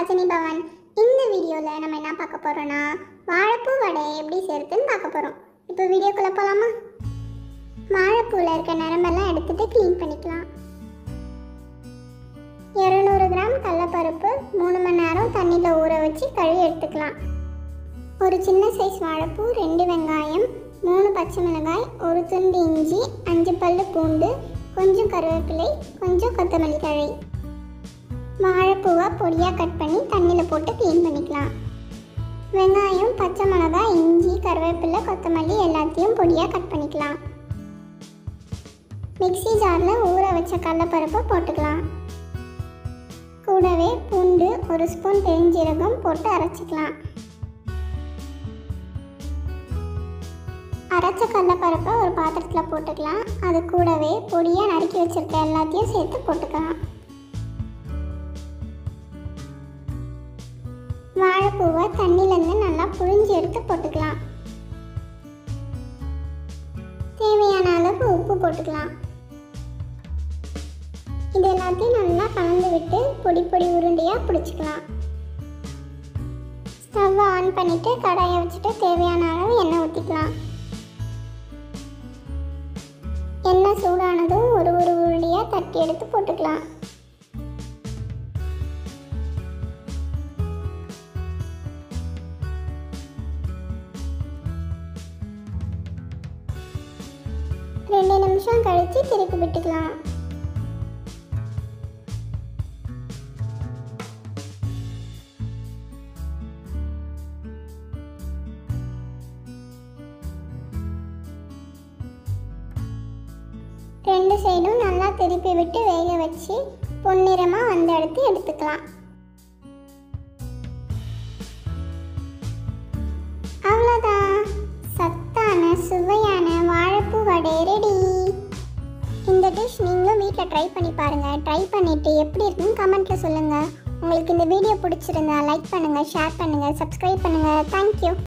ரஜினி பவன் இந்த வீடியோவில் நம்ம என்ன பார்க்க போகிறோன்னா வாழைப்பூ வடையை எப்படி செய்யறதுன்னு பார்க்க போகிறோம் இப்போ வீடியோக்குள்ளே போகலாமா வாழைப்பூவில் இருக்க நரம்பெல்லாம் எடுத்துட்டு க்ளீன் பண்ணிக்கலாம் இரநூறு கிராம் கடலப்பருப்பு மூணு மணி நேரம் தண்ணியில் ஊற வச்சு கழுவி எடுத்துக்கலாம் ஒரு சின்ன சைஸ் வாழைப்பூ ரெண்டு வெங்காயம் மூணு பச்சை மிளகாய் ஒரு துண்டு இஞ்சி அஞ்சு பல்லு பூண்டு கொஞ்சம் கருவேப்பிலை கொஞ்சம் கொத்தமல்லி தழை வாழைப்பூவை பொடியாக கட் பண்ணி தண்ணியில் போட்டு க்ளீன் பண்ணிக்கலாம் வெங்காயம் பச்சை மிளகாய் இஞ்சி கருவேப்பிலை கொத்தமல்லி எல்லாத்தையும் பொடியாக கட் பண்ணிக்கலாம் மிக்ஸி ஜாரில் ஊற வச்ச கடலப்பருப்பை போட்டுக்கலாம் கூடவே பூண்டு ஒரு ஸ்பூன் பெருஞ்சீரகம் போட்டு அரைச்சிக்கலாம் அரைச்ச கடலப்பருப்பை ஒரு பாத்திரத்தில் போட்டுக்கலாம் அது கூடவே பொடியாக நறுக்கி வச்சிருக்க எல்லாத்தையும் சேர்த்து போட்டுக்கலாம் வாழைப்பூவை தண்ணியிலேருந்து நல்லா புழிஞ்சு எடுத்து போட்டுக்கலாம் தேவையான அளவு உப்பு போட்டுக்கலாம் இது எல்லாத்தையும் நல்லா கலந்து விட்டு பொடி பொடி உருண்டையாக பிடிச்சிக்கலாம் ஸ்டவ்வை ஆன் பண்ணிவிட்டு கடாயை வச்சுட்டு தேவையான அளவு எண்ணெய் ஊற்றிக்கலாம் எண்ணெய் சூடானதும் ஒரு ஒரு உருண்டையாக தட்டி எடுத்து போட்டுக்கலாம் ரெண்டு நிமிஷம் கழித்து திருப்பி விட்டுக்கலாம் ரெண்டு சைடும் நல்லா திருப்பி விட்டு வேக வச்சு பொன்னிறமாக வந்த எடுத்து எடுத்துக்கலாம் அவ்வளோதான் சத்தான சுவையான வாழைப்பூ வடை ரெடி இந்த டிஷ் நீங்களும் வீட்டில் ட்ரை பண்ணி பாருங்கள் ட்ரை பண்ணிவிட்டு எப்படி இருக்குன்னு கமெண்ட்டில் சொல்லுங்கள் உங்களுக்கு இந்த வீடியோ பிடிச்சிருந்தா லைக் பண்ணுங்கள் ஷேர் பண்ணுங்கள் சப்ஸ்கிரைப் பண்ணுங்கள் தேங்க்யூ